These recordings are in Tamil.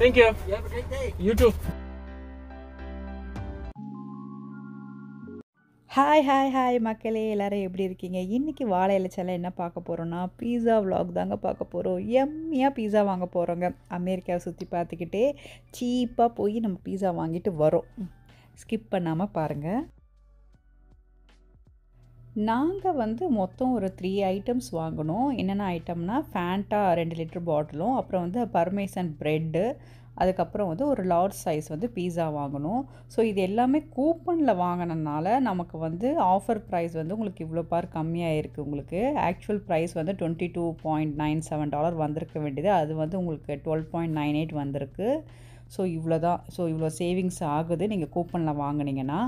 Thank you. You have a great day. You too. Hi hi hi மக்களே எல்லாரும் எப்படி இருக்கீங்க இன்றைக்கி வாழை இலைச்செல்லாம் என்ன பார்க்க போகிறோன்னா பீஸா vlog தாங்க பார்க்க போகிறோம் எம்மியாக பீஸா வாங்க போகிறோங்க அமெரிக்காவை சுற்றி பார்த்துக்கிட்டே சீப்பாக போய் நம்ம பீஸா வாங்கிட்டு வரோம் ஸ்கிப் பண்ணாமல் பாருங்கள் நாங்கள் வந்து மொத்தம் ஒரு த்ரீ ஐட்டம்ஸ் வாங்கினோம் என்னென்ன ஐட்டம்னா ஃபேண்டா ரெண்டு லிட்டர் பாட்டிலும் அப்புறம் வந்து பர்மேசன் ப்ரெட்டு அதுக்கப்புறம் வந்து ஒரு லார்ஜ் சைஸ் வந்து பீஸா வாங்கணும் ஸோ இது எல்லாமே கூப்பனில் வாங்கினதுனால நமக்கு வந்து ஆஃபர் ப்ரைஸ் வந்து உங்களுக்கு இவ்வளோ பார் கம்மியாக இருக்குது உங்களுக்கு ஆக்சுவல் ப்ரைஸ் வந்து twenty two point nine seven dollar வந்திருக்க வேண்டியது அது வந்து உங்களுக்கு டுவெல் பாயிண்ட் நைன் எயிட் வந்திருக்கு ஸோ இவ்வளோ தான் ஸோ இவ்வளோ சேவிங்ஸ் ஆகுது நீங்கள் கூப்பனில் வாங்குனீங்கன்னா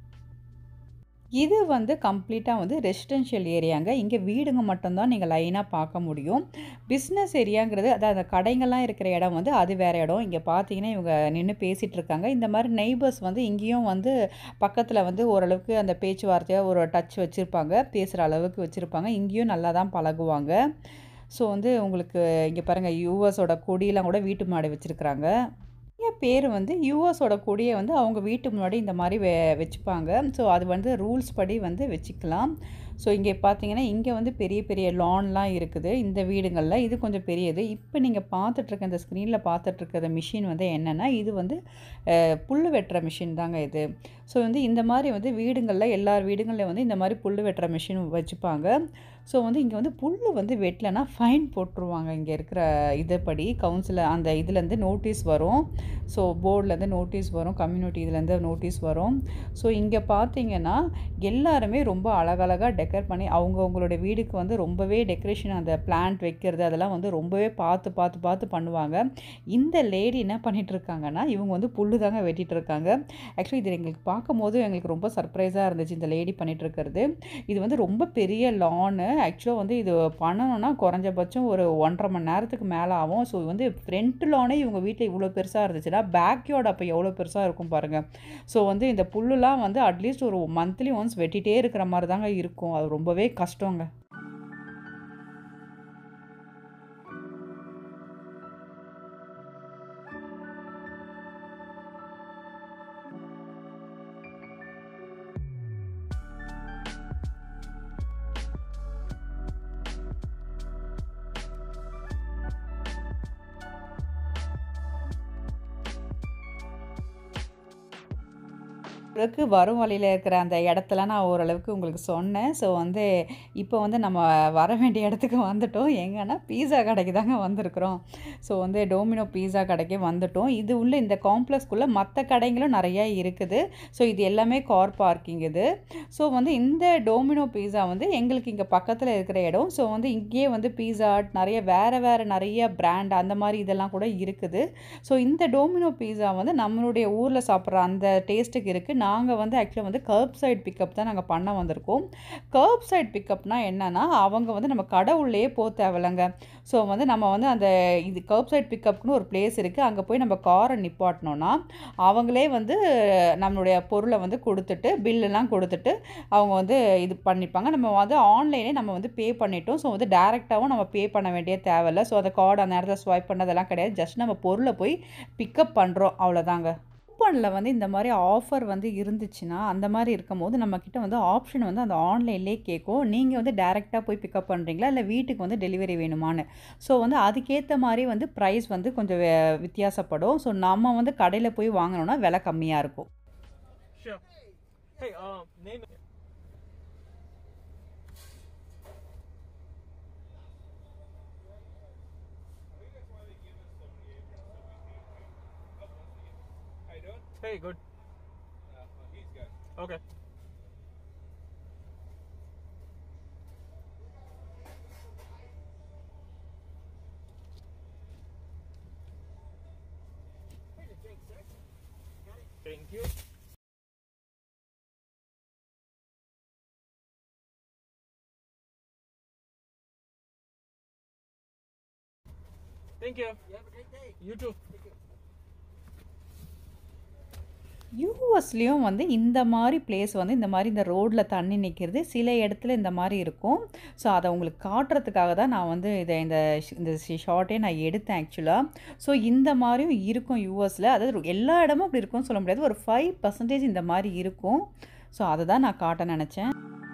இது வந்து கம்ப்ளீட்டாக வந்து ரெசிடென்ஷியல் ஏரியாங்க இங்கே வீடுங்க மட்டும்தான் நீங்கள் லைனாக பார்க்க முடியும் பிஸ்னஸ் ஏரியாங்கிறது அதாவது அந்த கடைங்கள்லாம் இருக்கிற இடம் வந்து அது வேறு இடம் இங்கே பார்த்தீங்கன்னா இவங்க நின்று பேசிகிட்டு இருக்காங்க இந்த மாதிரி நெய்பர்ஸ் வந்து இங்கேயும் வந்து பக்கத்தில் வந்து ஓரளவுக்கு அந்த பேச்சுவார்த்தையாக ஒரு டச் வச்சுருப்பாங்க பேசுகிற அளவுக்கு வச்சுருப்பாங்க இங்கேயும் நல்லா தான் பழகுவாங்க ஸோ வந்து உங்களுக்கு இங்கே பாருங்கள் யூஎஸோட கொடியெல்லாம் கூட வீட்டு மாடி வச்சுருக்குறாங்க நிறைய பேர் வந்து யூஎஸோட கொடியை வந்து அவங்க வீட்டு முன்னாடி இந்த மாதிரி வெ வச்சுப்பாங்க ஸோ அது வந்து ரூல்ஸ் படி வந்து வச்சுக்கலாம் ஸோ இங்கே பார்த்தீங்கன்னா இங்கே வந்து பெரிய பெரிய லான்லாம் இருக்குது இந்த வீடுங்களில் இது கொஞ்சம் பெரியது இப்போ நீங்கள் பார்த்துட்ருக்க இந்த ஸ்க்ரீனில் பார்த்துட்ருக்கிற மிஷின் வந்து என்னென்னா இது வந்து அஹ், புல் வெட்டுற மிஷின் தாங்க இது ஸோ வந்து இந்த மாதிரி வந்து வீடுங்களில் எல்லார் வீடுங்களில் வந்து இந்த மாதிரி புல் வெட்டுற மிஷின் வச்சுப்பாங்க ஸோ வந்து இங்கே வந்து புல் வந்து வெட்டலைன்னா ஃபைன் போட்டுருவாங்க இங்கே இருக்கிற இதுபடி கவுன்சில் அந்த இதுலேருந்து நோட்டீஸ் வரும் ஸோ போர்ட்லேருந்து நோட்டீஸ் வரும் கம்யூனிட்டி இதுலேருந்து நோட்டீஸ் வரும் ஸோ இங்கே பார்த்தீங்கன்னா எல்லாருமே ரொம்ப அழகழகாக டெக்கர் பண்ணி அவங்கவுங்களோட வீடுக்கு வந்து ரொம்பவே டெக்கரேஷன் அந்த பிளான்ட் வைக்கிறது அதெல்லாம் வந்து ரொம்பவே பார்த்து பார்த்து பார்த்து பண்ணுவாங்க இந்த லேடி என்ன பண்ணிட்டு இருக்காங்கன்னா இவங்க வந்து புல்லு தாங்க வெட்டிட்டு இருக்காங்க ஆக்சுவலி இது எங்களுக்கு பார்க்கும்போது எங்களுக்கு ரொம்ப சர்ப்ரைஸாக இருந்துச்சு இந்த லேடி பண்ணிட்டு இருக்கிறது இது வந்து ரொம்ப பெரிய லானு ஆக்சுவலாக வந்து இது பண்ணணும்னா குறைஞ்சபட்சம் ஒரு ஒன்றரை மணி நேரத்துக்கு மேலே ஆகும் ஸோ வந்து ஃப்ரண்ட் லானே இவங்க வீட்டில் இவ்வளோ பெருசாக இருந்துச்சுன்னா பேக்யார்டு அப்போ எவ்வளோ பெருசாக இருக்கும் பாருங்கள் ஸோ வந்து இந்த புல்லுலாம் வந்து அட்லீஸ்ட் ஒரு மந்த்லி ஒன்ஸ் வெட்டிகிட்டே இருக்கிற மாதிரி தாங்க இருக்கும் அது ரொம்பவே கஷ்டங்க ஓரளவுக்கு வரும் வழியில் இருக்கிற அந்த இடத்துல நான் ஓரளவுக்கு உங்களுக்கு சொன்னேன் ஸோ வந்து இப்போ வந்து நம்ம வர வேண்டிய இடத்துக்கு வந்துட்டோம் எங்கன்னா பீஸா கடைக்கு தாங்க வந்திருக்கிறோம் ஸோ வந்து டோமினோ பீஸா கடைக்கு வந்துட்டோம் இது உள்ள இந்த காம்ப்ளெக்ஸ்க்குள்ளே மற்ற கடைங்களும் நிறையா இருக்குது ஸோ இது எல்லாமே கார் பார்க்கிங் இது ஸோ வந்து இந்த டோமினோ பீஸா வந்து எங்களுக்கு இங்கே பக்கத்தில் இருக்கிற இடம் ஸோ வந்து இங்கேயே வந்து பீஸா நிறைய வேறு வேறு நிறைய பிராண்ட் அந்த மாதிரி இதெல்லாம் கூட இருக்குது ஸோ இந்த டோமினோ பீஸா வந்து நம்மளுடைய ஊரில் சாப்பிட்ற அந்த டேஸ்ட்டுக்கு இருக்குது நாங்கள் வந்து ஆக்சுவலாக வந்து கர்ப் சைட் பிக்கப் தான் நாங்கள் பண்ண வந்திருக்கோம் கர்ப் சைட் பிக்கப்னா என்னன்னா அவங்க வந்து நம்ம கடை உள்ளேயே போக தேவையில்லைங்க ஸோ வந்து நம்ம வந்து அந்த இது கர்ப் சைட் பிக்கப்னு ஒரு பிளேஸ் இருக்குது அங்கே போய் நம்ம காரை நிப்பாட்டினோன்னா அவங்களே வந்து நம்மளுடைய பொருளை வந்து கொடுத்துட்டு பில்லெல்லாம் கொடுத்துட்டு அவங்க வந்து இது பண்ணிப்பாங்க நம்ம வந்து ஆன்லைனே நம்ம வந்து பே பண்ணிட்டோம் ஸோ வந்து டேரெக்டாகவும் நம்ம பே பண்ண வேண்டிய தேவையில்ல ஸோ அந்த கார்டு அந்த நேரத்தில் ஸ்வைப் பண்ணதெல்லாம் கிடையாது ஜஸ்ட் நம்ம பொருளை போய் பிக்கப் பண்ணுறோம் அவ்வளோதாங்க கூப்பனில் வந்து இந்த மாதிரி ஆஃபர் வந்து இருந்துச்சுன்னா அந்த மாதிரி இருக்கும்போது நம்மக்கிட்ட வந்து ஆப்ஷன் வந்து அந்த ஆன்லைன்லேயே கேட்கும் நீங்கள் வந்து டேரெக்டாக போய் பிக்கப் பண்ணுறீங்களா இல்லை வீட்டுக்கு வந்து டெலிவரி வேணுமான்னு ஸோ வந்து அதுக்கேற்ற மாதிரி வந்து ப்ரைஸ் வந்து கொஞ்சம் வே- வித்தியாசப்படும் ஸோ நம்ம வந்து கடையில் போய் வாங்கினோன்னா விலை கம்மியாக இருக்கும் Sure. Hey, um, name. Hey, good. Okay. Thank you. Thank you. You have a great day. You too. யூஎஸ்லேயும் வந்து இந்த மாதிரி பிளேஸ் வந்து இந்த மாதிரி இந்த ரோட்டில் தண்ணி நிற்கிறது சில இடத்துல இந்த மாதிரி இருக்கும் ஸோ அதை உங்களுக்கு காட்டுறதுக்காக தான் நான் வந்து இதை இந்த ஷ்- இந்த ஷார்ட்டே நான் எடுத்தேன் ஆக்சுவலாக ஸோ இந்த மாதிரியும் இருக்கும் யூஎஸில் அதாவது எல்லா இடமும் அப்படி இருக்கும்னு சொல்ல முடியாது ஒரு ஃபைவ் பர்சன்டேஜ் இந்த மாதிரி இருக்கும் ஸோ அதை தான் நான் காட்ட நினச்சேன்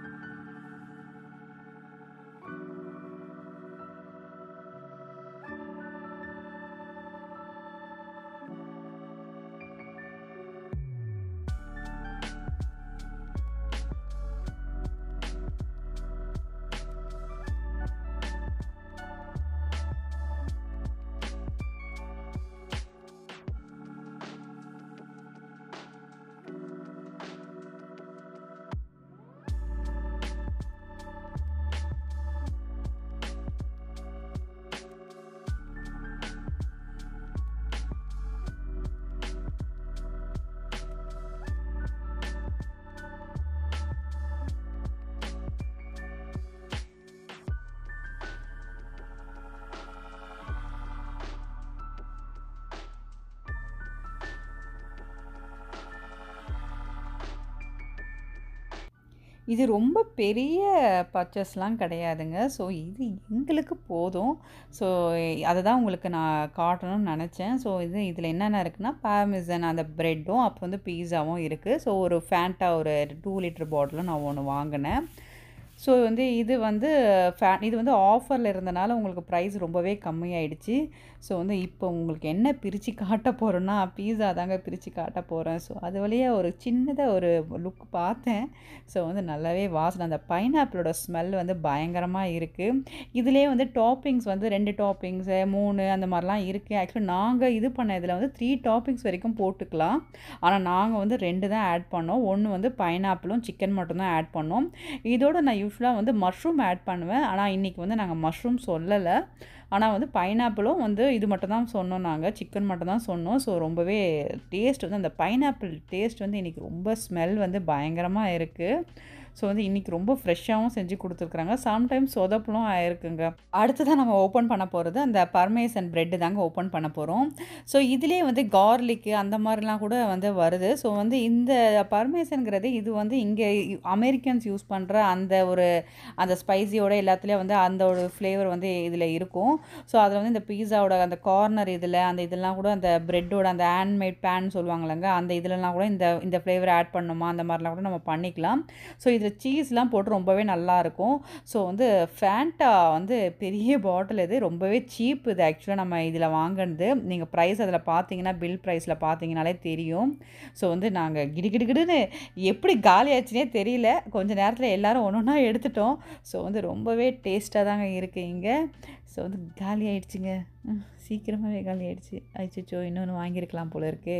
இது ரொம்ப பெரிய பர்ச்சேஸ்லாம் கிடையாதுங்க ஸோ இது எங்களுக்கு போதும் ஸோ அதை தான் உங்களுக்கு நான் காட்டணும்னு நினச்சேன் ஸோ இது இதில் என்னென்ன இருக்குன்னா பாமிசன் அந்த ப்ரெட்டும் அப்போ வந்து பீஸாவும் இருக்குது ஸோ ஒரு ஃபேண்டா ஒரு டூ லிட்டர் பாட்டிலும் நான் ஒன்று வாங்கினேன் ஸோ வந்து இது வந்து ஃபே இது வந்து ஆஃபரில் இருந்தனால உங்களுக்கு ப்ரைஸ் ரொம்பவே கம்மியாயிடுச்சு ஸோ வந்து இப்போ உங்களுக்கு என்ன பிரித்து காட்ட போகிறேன்னா பீஸா தாங்க பிரித்து காட்ட போகிறேன் ஸோ அது வழியாக ஒரு சின்னதாக ஒரு லுக் பார்த்தேன் ஸோ வந்து நல்லாவே வாசனை அந்த பைனாப்பிளோட ஸ்மெல் வந்து பயங்கரமாக இருக்குது இதுலேயே வந்து டாப்பிங்ஸ் வந்து ரெண்டு டாப்பிங்ஸு மூணு அந்த மாதிரிலாம் இருக்குது ஆக்சுவலி நாங்கள் இது பண்ண இதில் வந்து த்ரீ டாப்பிங்ஸ் வரைக்கும் போட்டுக்கலாம் ஆனால் நாங்கள் வந்து ரெண்டு தான் ஆட் பண்ணோம் ஒன்று வந்து பைனாப்பிளும் சிக்கன் மட்டும் தான் ஆட் பண்ணோம் இதோட நான் யூஸ்வலாக வந்து மஷ்ரூம் ஆட் பண்ணுவேன் ஆனால் இன்றைக்கி வந்து நாங்கள் மஷ்ரூம் சொல்லலை ஆனால் வந்து பைனாப்பிளும் வந்து இது மட்டும் தான் சொன்னோம் நாங்கள் சிக்கன் மட்டும் தான் சொன்னோம் ஸோ ரொம்பவே டேஸ்ட் வந்து அந்த பைனாப்பிள் டேஸ்ட் வந்து இன்றைக்கி ரொம்ப ஸ்மெல் வந்து பயங்கரமாக இருக்குது ஸோ வந்து இன்றைக்கி ரொம்ப ஃப்ரெஷ்ஷாகவும் செஞ்சு கொடுத்துருக்குறாங்க சம்டைம்ஸ் சொதப்பலும் ஆயிருக்குங்க அடுத்ததான் நம்ம ஓப்பன் பண்ண போகிறது அந்த பர்மேசன் பிரெட்டு தாங்க ஓப்பன் பண்ண போகிறோம் ஸோ இதுலேயே வந்து கார்லிக்கு அந்த மாதிரிலாம் கூட வந்து வருது ஸோ வந்து இந்த பர்மேசனுங்கிறது இது வந்து இங்கே அமெரிக்கன்ஸ் யூஸ் பண்ணுற அந்த ஒரு அந்த ஸ்பைசியோட எல்லாத்துலேயும் வந்து அந்த ஒரு ஃப்ளேவர் வந்து இதில் இருக்கும் ஸோ அதில் வந்து இந்த பீஸாவோட அந்த கார்னர் இதில் அந்த இதெல்லாம் கூட அந்த பிரெட்டோட அந்த ஹேண்ட்மேட் பேன் சொல்லுவாங்கல்லங்க அந்த இதுலலாம் கூட இந்த இந்த ஃப்ளேவர் ஆட் பண்ணுமா அந்த மாதிரிலாம் கூட நம்ம பண்ணிக்கலாம் ஸோ இதில் சீஸ்லாம் போட்டு ரொம்பவே நல்லாயிருக்கும் ஸோ வந்து ஃபேண்டா வந்து பெரிய பாட்டில் இது ரொம்பவே சீப் இது ஆக்சுவலாக நம்ம இதில் வாங்கினது நீங்கள் ப்ரைஸ் அதில் பார்த்தீங்கன்னா பில் ப்ரைஸில் பார்த்தீங்கனாலே தெரியும் ஸோ வந்து நாங்கள் கிடுகிடுகிடுன்னு எப்படி காலி ஆச்சுனே தெரியல கொஞ்ச நேரத்தில் எல்லாரும் ஒன்று ஒன்றா எடுத்துட்டோம் ஸோ வந்து ரொம்பவே டேஸ்ட்டாக தாங்க இருக்குது இங்கே ஸோ வந்து காலி ஆயிடுச்சுங்க ம், சீக்கிரமாகவே காலி ஆயிடுச்சு அச்சோ இன்னொன்று வாங்கியிருக்கலாம் போல இருக்கே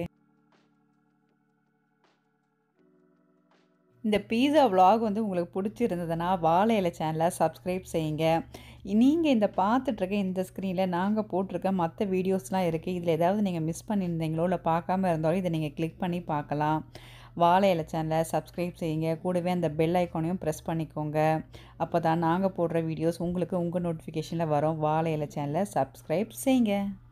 இந்த பீஸா vlog வந்து உங்களுக்கு பிடிச்சிருந்ததுன்னா வாழை இலை சேனலை சப்ஸ்கிரைப் செய்யுங்க நீங்கள் இந்த பார்த்துட்ருக்க இந்த ஸ்க்ரீனில் நாங்கள் போட்டிருக்க மற்ற வீடியோஸ்லாம் இருக்குது இதில் ஏதாவது நீங்கள் மிஸ் பண்ணியிருந்தீங்களோ இல்லை பார்க்காம இருந்தாலும் இதை நீங்கள் கிளிக் பண்ணி பார்க்கலாம் வாழை இலை சேனலை சப்ஸ்கிரைப் செய்யுங்க கூடவே அந்த பெல் ஐக்கானையும் ப்ரெஸ் பண்ணிக்கோங்க அப்போ தான் நாங்கள் போடுற வீடியோஸ் உங்களுக்கு உங்கள் நோட்டிஃபிகேஷனில் வரும் வாழை இலை சேனலை சப்ஸ்கிரைப் செய்யுங்க